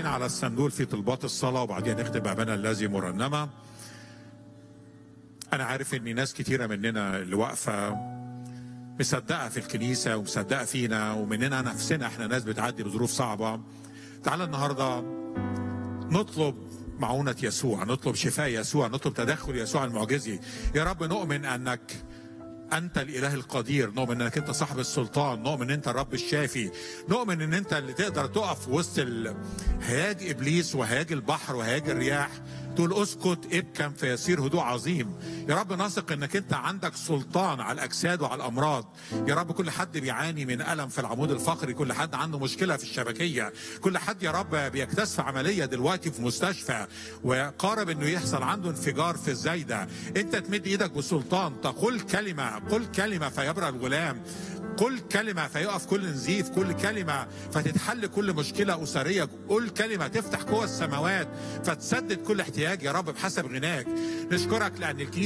قاعدين على الصندوق في طلبات الصلاة وبعدين نختم أبانا الذي مرنمة أنا عارف إن ناس كتيرة مننا اللي واقفة مصدقة في الكنيسة ومصدقة فينا ومننا نفسنا احنا ناس بتعدي بظروف صعبة تعالى النهاردة نطلب معونة يسوع نطلب شفاء يسوع نطلب تدخل يسوع المعجزي يا رب نؤمن أنك أنت الإله القدير نؤمن أنك أنت صاحب السلطان نؤمن أن أنت الرب الشافي نؤمن أن أنت اللي تقدر تقف وسط ال- هياج إبليس وهياج البحر وهياج الرياح تقول اسكت ابكم فيصير هدوء عظيم يا رب نثق انك انت عندك سلطان على الاجساد وعلى الامراض يا رب كل حد بيعاني من الم في العمود الفقري كل حد عنده مشكله في الشبكيه كل حد يا رب بيكتشف عمليه دلوقتي في مستشفى وقارب انه يحصل عنده انفجار في الزايده انت تمد ايدك بسلطان تقول كلمه قل كلمه فيبرأ الغلام قل كلمة فيقف كل نزيف كل كلمة فتتحل كل مشكلة أسرية قل كلمة تفتح قوى السماوات فتسدد كل احتياج يا رب بحسب غناك نشكرك لأن الكنيسة